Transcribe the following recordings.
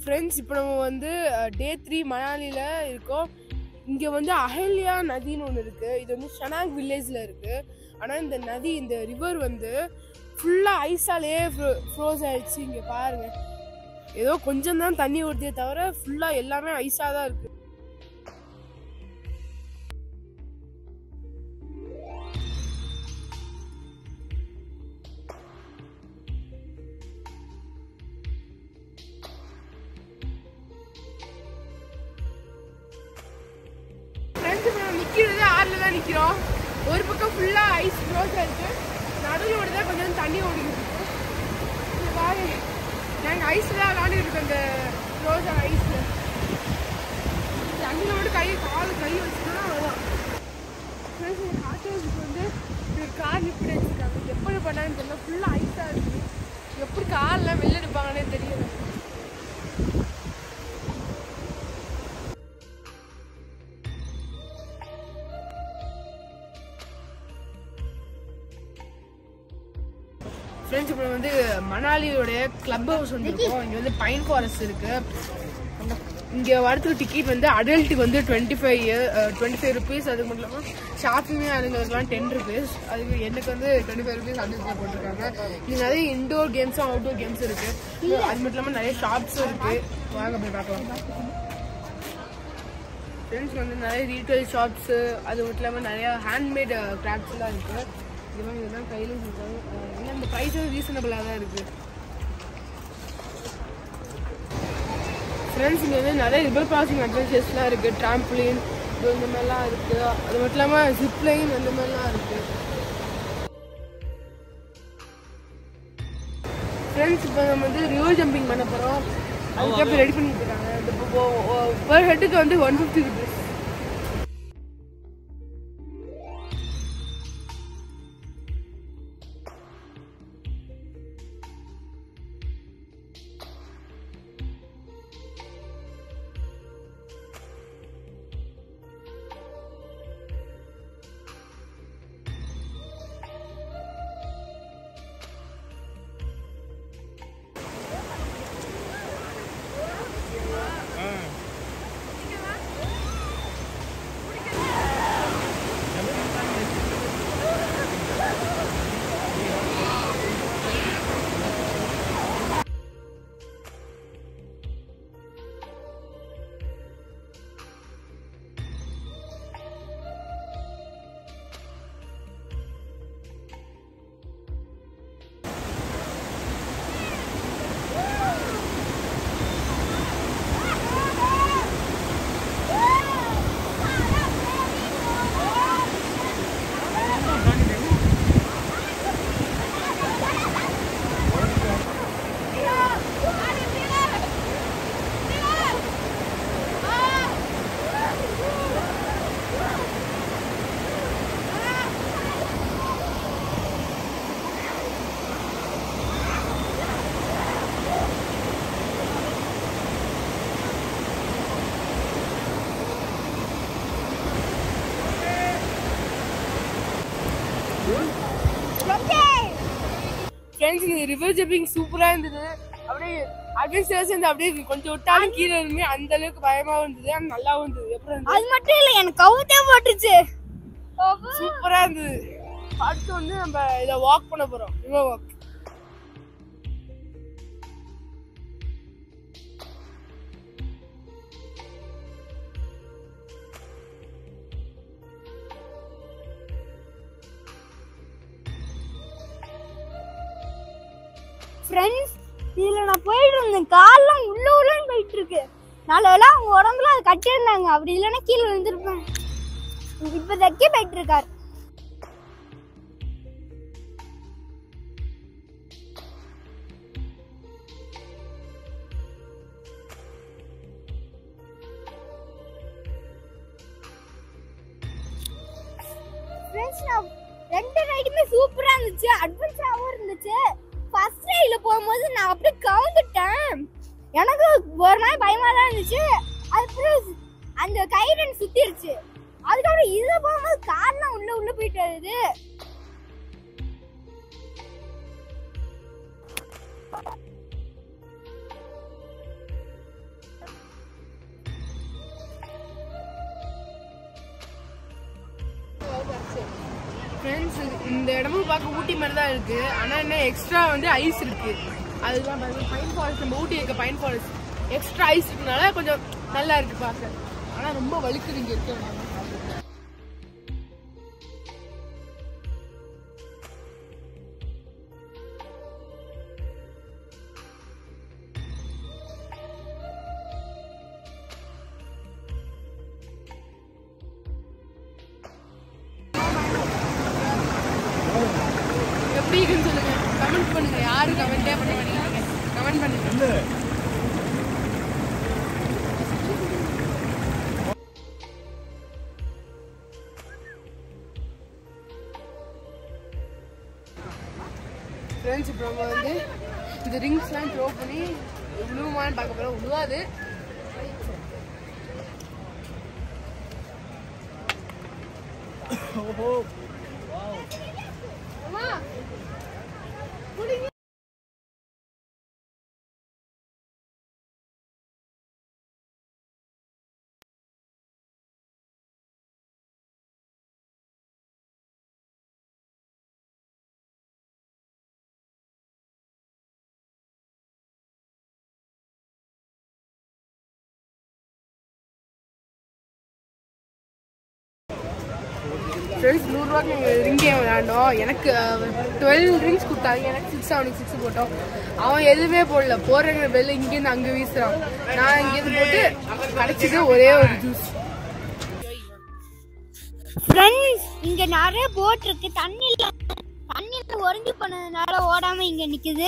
Friends இப்போ நம்ம வந்து டே த்ரீ மணாலியில் இருக்கோம் இங்கே வந்து அஹல்யா நதின்னு ஒன்று இருக்குது இது வந்து ஷனாங் வில்லேஜில் இருக்குது ஆனால் இந்த நதி இந்த ரிவர் வந்து ஃபுல்லாக ஐஸாலே ஃப்ரோஸ் ஆயிடுச்சு இங்கே பாருங்கள் ஏதோ கொஞ்சம் தான் தண்ணி ஓடுதே தவிர ஃபுல்லாக எல்லாமே ஐஸாக தான் இருக்குது ஃப்ரெண்ட்ஸ் இப்போ நம்ம நிற்கிறது ஆறில் தான் நிற்கிறோம் ஒரு பக்கம் ஃபுல்லாக ஐஸ் க்ளோஸாக இருக்குது நடுவில் மட்டும் தான் கொஞ்சம் தண்ணி ஓடிக்கிட்டு இருக்கு இங்க பாரு நாங்கள் ஐஸில் விளாண்டுட்டு இருக்கோம் அந்த க்ளோஸான ஐஸில் தண்ணியில் மட்டும் கை கால் கை வச்சுட்டோம்னா அவ்வளோதான் ஃப்ரெண்ட்ஸ் இந்த காட்டேஜுக்கு வந்து ஒரு கார் இப்படி வச்சுருக்காங்க எப்படி பண்ணாங்கன்னு தெரியல ஃபுல்லாக ஐஸாக இருக்குது எப்படி கார்லாம் வெளில எடுப்பாங்கன்னே தெரியல ஃப்ரெண்ட்ஸ் இப்போ வந்து மணாலியோடைய கிளப் ஹவுஸ் வந்துருக்கோம் இங்கே வந்து பைன் ஃபாரஸ்ட் இருக்கு இங்கே வரதுக்கு டிக்கெட் வந்து அடல்ட்டுக்கு வந்து twenty five twenty five rupees அதுக்கு மட்டும் இல்லாமல் ஷாப்பிங் அதுங்களுக்குலாம் டென் ருபீஸ் அதுக்கு எனக்கு வந்து டுவெண்ட்டி ஃபைவ் ருபீஸ் அட்ஜஸ்ட் போட்டிருக்காங்க இங்கே நிறைய இன்டோர் கேம்ஸும் அவுட்டோர் கேம்ஸ் இருக்கு அது மட்டும் இல்லாமல் நிறைய ஷாப்ஸும் இருக்கு வாங்க போய் பார்க்கலாம் ஃப்ரெண்ட்ஸ் வந்து நிறைய ரீட்டைல் ஷாப்ஸு அது மட்டும் இல்லாமல் நிறைய ஹேண்ட்மேட் கிராஃப்ட்ஸ்லாம் இருக்குது இதெல்லாம் இதெல்லாம் கையில் செஞ்சாங்க எல்லாம் இந்த ப்ரைஸ் வந்து ரீசனபிளாக தான் இருக்குது ஃப்ரெண்ட்ஸ் இங்கே வந்து நிறைய ரிவர் கிராசிங் அட்வென்ச்சர்ஸ்லாம் இருக்குது ட்ராம்ப்ளின் இந்த மாதிரிலாம் இருக்குது அது மட்டும் இல்லாமல் ஜிப்லைன் அந்த மாதிரிலாம் இருக்குது ஃப்ரெண்ட்ஸ் இப்போ நம்ம வந்து ரிவர் ஜம்பிங் பண்ண போகிறோம் அதுக்கப்புறம் ரெடி பண்ணிட்டு இருக்காங்க இந்த பர் ஹெட்டுக்கு வந்து ஒன் ஃபிஃப்டி ருபீஸ் ஃப்ரெண்ட்ஸ் இந்த ரிவர் ஜம்பிங் சூப்பராக இருந்தது அப்படியே அட்வென்ச்சர்ஸ் இருந்து அப்படியே கொஞ்சம் விட்டாலும் கீழே இருந்து அந்த அளவுக்கு பயமாகவும் இருந்தது ஆனால் நல்லாவும் இருந்தது எப்படி இருந்தது அது மட்டும் இல்ல எனக்கு கவுத்தே போட்டுச்சு சூப்பராக இருந்தது அடுத்து வந்து நம்ம இதை வாக் பண்ண போகிறோம் ரிவர் வாக் ஃப்ரெண்ட்ஸ் இதுல நான் போயிட்டு இருந்தேன் கால்லாம் உள்ள உள்ளன்னு போயிட்டு இருக்கு நல்ல வேளை அவங்க உடம்புல அதை கட்டியிருந்தாங்க அப்படி இல்லைன்னா கீழே விழுந்திருப்பேன் இப்ப தைக்க போயிட்டு இருக்காரு ஃப்ரெண்ட்ஸ் நான் ரெண்டு ரைடுமே சூப்பரா இருந்துச்சு அட்வென்ச்சராகவும் இருந்துச்சு ஃபர்ஸ்ட் ரைட்ல போகும்போது நான் அப்படியே கவுந்துட்டேன் எனக்கு ஒரு நாள் பயமா தான் இருந்துச்சு அதுக்கப்புறம் அந்த கயிறு எனக்கு சுத்திருச்சு அதுக்கப்புறம் இதுல போகும்போது கார்லாம் உள்ள உள்ள போயிட்டு வருது ஃப்ரெண்ட்ஸ் இந்த இடமும் பார்க்க ஊட்டி மாதிரி தான் இருக்கு ஆனா என்ன எக்ஸ்ட்ரா வந்து ஐஸ் இருக்கு அதுதான் பாருங்க பைன் ஃபாரஸ்ட் நம்ம ஊட்டி இருக்க பைன் ஃபாரஸ்ட் எக்ஸ்ட்ரா ஐஸ் இருக்கனால கொஞ்சம் நல்லா இருக்கு பார்க்க ஆனா ரொம்ப வலிக்குது இங்க இருக்க எப்படி இருக்குன்னு சொல்லுங்க கமெண்ட் பண்ணுங்க யாரும் கமெண்டே பண்ண மாட்டேங்கிறாங்க கமெண்ட் பண்ணுங்க ஃப்ரெண்ட்ஸ் இப்போ நம்ம வந்து இந்த ரிங்ஸ்லாம் த்ரோ பண்ணி விழுவுமான்னு பார்க்க போகிறோம் விழுவாது அம்மா, புடிங்க. ஃப்ரெண்ட்ஸ் நூறுரூவாக்கு நீங்கள் ரிங் கேம் விளையாண்டோம் எனக்கு டுவெல் ரிங்ஸ் கொடுத்தாங்க எனக்கு சிக்ஸ் அவனுக்கு சிக்ஸ் போட்டோம் அவன் எதுவுமே போடல போடுற பெல் இங்கேருந்து அங்கே வீசுறான் நான் இங்கேருந்து போட்டு கிடைச்சது ஒரே ஒரு ஜூஸ் ஃப்ரெண்ட்ஸ் இங்க நிறைய போட் இருக்கு தண்ணியில தண்ணியில உறைஞ்சு போனதுனால ஓடாம இங்க நிக்குது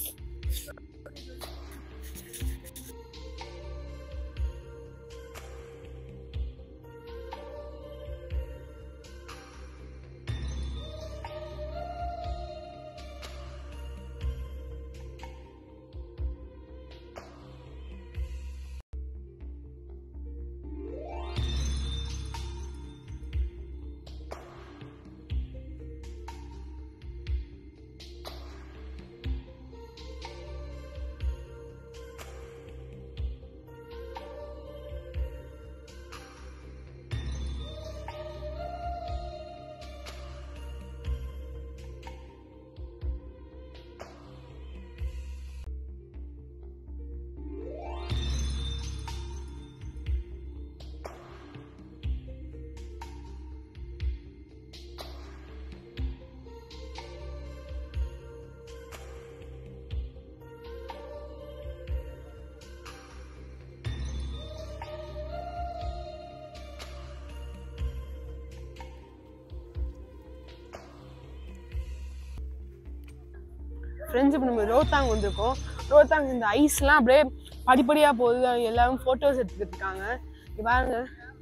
ஃப்ரெண்ட்ஸ் இப்போ நம்ம ரோத்தாங் வந்திருக்கோம் ரோத்தாங் இந்த ஐஸ்லாம் அப்படியே படிப்படியாக போகுது அவங்க எல்லாரும் ஃபோட்டோஸ் எடுத்துக்கிட்டு இருக்காங்க இங்க பாருங்க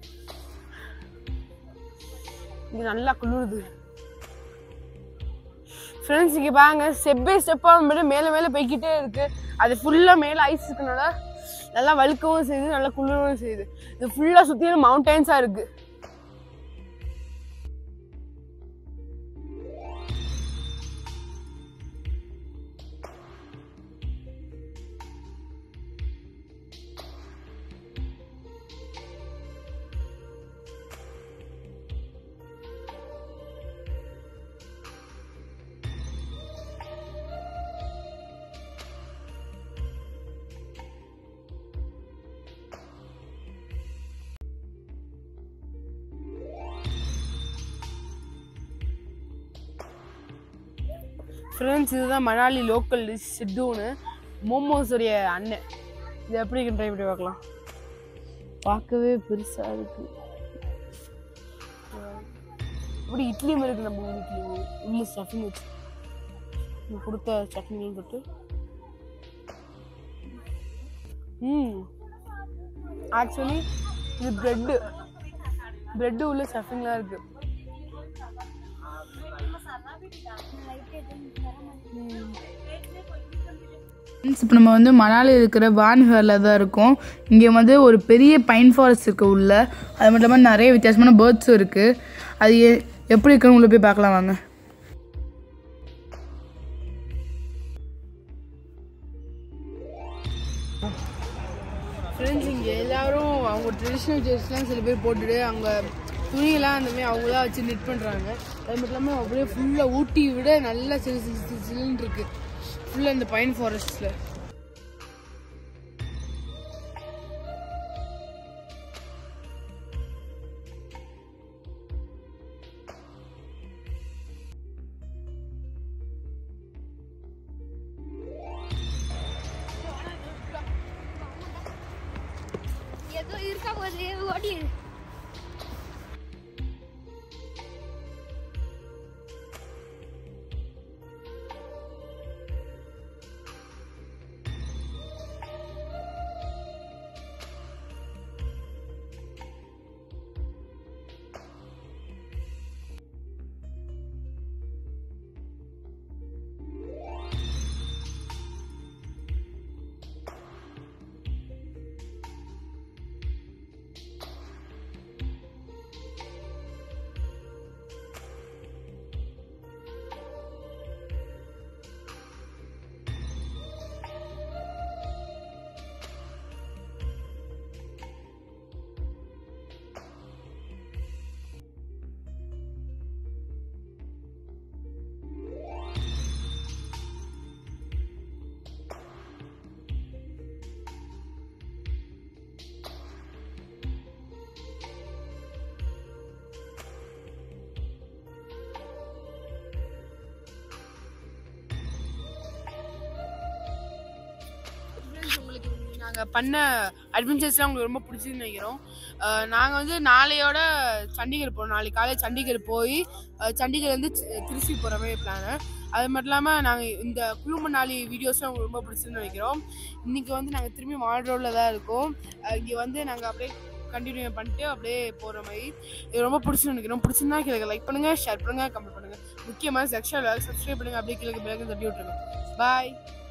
இங்க நல்லா குளிருது ஃப்ரெண்ட்ஸ் இங்கே பாருங்க ஸ்டெப் பை ஸ்டெப்பாக மட்டும் மேலே மேலே போய்க்கிட்டே இருக்கு அது ஃபுல்லாக மேலே ஐஸ் இருக்கனால நல்லா வழுக்கவும் செய்யுது நல்லா குளிரவும் செய்யுது இது ஃபுல்லாக சுற்றிலும் மவுண்டன்ஸாக இருக்கு ஃப்ரெண்ட்ஸ் இதுதான் மணாலி லோக்கல் டிஷ் சிட்டுன்னு மோமோஸுடைய அண்ணன் இது எப்படி இருக்குன்னு ட்ரை பண்ணி பார்க்கலாம் பார்க்கவே பெருசாக இருக்கு இப்படி இட்லி மாதிரி இருக்கு நம்ம ஊர் இட்லி உள்ள ஸ்டஃபிங் வச்சு இங்க கொடுத்த சட்னியும் தொட்டு ம் ஆக்சுவலி இது ப்ரெட்டு ப்ரெட்டு உள்ள ஸ்டஃபிங்லாம் இருக்கு ஃப்ரெண்ட்ஸ் இப்போ நம்ம வந்து மணாலி இருக்கிற வான்ஹரில் தான் இருக்கோம் இங்கே வந்து ஒரு பெரிய பைன் ஃபாரஸ்ட் இருக்குது உள்ள அது மட்டும் இல்லாமல் நிறைய வித்தியாசமான பேர்ட்ஸும் இருக்குது அது எ- எப்படி இருக்குன்னு உள்ள போய் பார்க்கலாம் வாங்க ஃப்ரெண்ட்ஸ் இங்கே எல்லாரும் அவங்க ட்ரெடிஷ்னல் ட்ரெஸ்லாம் சில பேர் போட்டுட்டு அவங்க துணியெல்லாம் அந்த மாதிரி அவங்க தான் வச்சு நிட் பண்ணுறாங்க அது மட்டும் இல்லாமல் அப்படியே ஃபுல்லாக ஊட்டி விட நல்லா சிலு சிலு சிலு சிலுன்னு இருக்கு ஃபுல்லாக இந்த பைன் ஃபாரஸ்ட்டில் ஏதோ இருக்கா போது ஓடி ஃப்ரெண்ட்ஸ் உங்களுக்கு நாங்கள் பண்ண அட்வென்ச்சர்ஸ்லாம் உங்களுக்கு ரொம்ப பிடிச்சிருன்னு நினைக்கிறோம் நாங்கள் வந்து நாளையோட சண்டிகர் போகிறோம் நாளைக்கு காலையில் சண்டிகர் போய் அஹ், சண்டிகர் வந்து தி- திருச்சி போகிற மாதிரி பிளானு அது மட்டும் இல்லாமல் நாங்கள் இந்த குழு மணாலி வீடியோஸ்லாம் உங்களுக்கு ரொம்ப பிடிச்சிருன்னு நினைக்கிறோம் இன்றைக்கி வந்து நாங்கள் திரும்பி மால் ரோடில் தான் இருக்கோம் இங்கே வந்து நாங்கள் அப்படியே கண்டினியூ பண்ணிட்டு அப்படியே போகிற மாதிரி இது ரொம்ப பிடிச்சிருந்து நினைக்கிறோம் பிடிச்சிருந்தா கீழே லைக் பண்ணுங்கள் ஷேர் பண்ணுங்கள் கமெண்ட் பண்ணுங்கள் முக்கியமாக செக்ஷன் சப்ஸ்கிரைப் பண்ணுங்கள் அப்படியே கீழே பிறகு தட்டி விட்டுருங்க பாய்